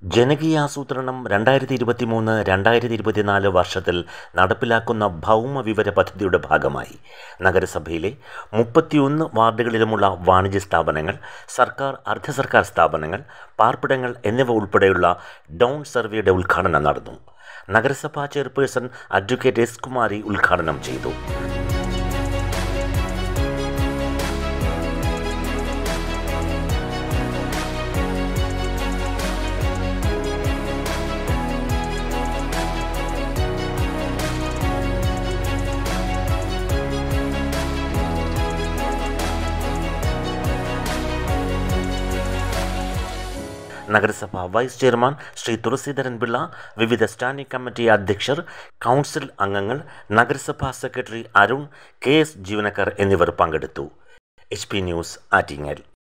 ജനകീയാസൂത്രണം രണ്ടായിരത്തി ഇരുപത്തി മൂന്ന് രണ്ടായിരത്തി ഇരുപത്തിനാല് വർഷത്തിൽ നടപ്പിലാക്കുന്ന ഭൗമ വിവര പദ്ധതിയുടെ ഭാഗമായി നഗരസഭയിലെ മുപ്പത്തിയൊന്ന് വാർഡുകളിലുമുള്ള വാണിജ്യ സ്ഥാപനങ്ങൾ സർക്കാർ അർദ്ധ സർക്കാർ സ്ഥാപനങ്ങൾ പാർപ്പിടങ്ങൾ എന്നിവ ഉൾപ്പെടെയുള്ള ഡൗൺ സർവേയുടെ ഉദ്ഘാടനം നടന്നു നഗരസഭാ ചെയർപേഴ്സൺ അഡ്വക്കേറ്റ് എസ് കുമാരി ഉദ്ഘാടനം ചെയ്തു നഗരസഭ വൈസ് ചെയർമാൻ ശ്രീ തുളസീധരൻ പിള്ള വിവിധ സ്റ്റാൻഡിംഗ് കമ്മിറ്റി അധ്യക്ഷർ കൗൺസിൽ അംഗങ്ങൾ നഗരസഭാ സെക്രട്ടറി അരുൺ കെ എസ് ജീവനക്കാർ എന്നിവർ പങ്കെടുത്തു എച്ച് പി ന്യൂസ് ആറ്റിങ്ങൽ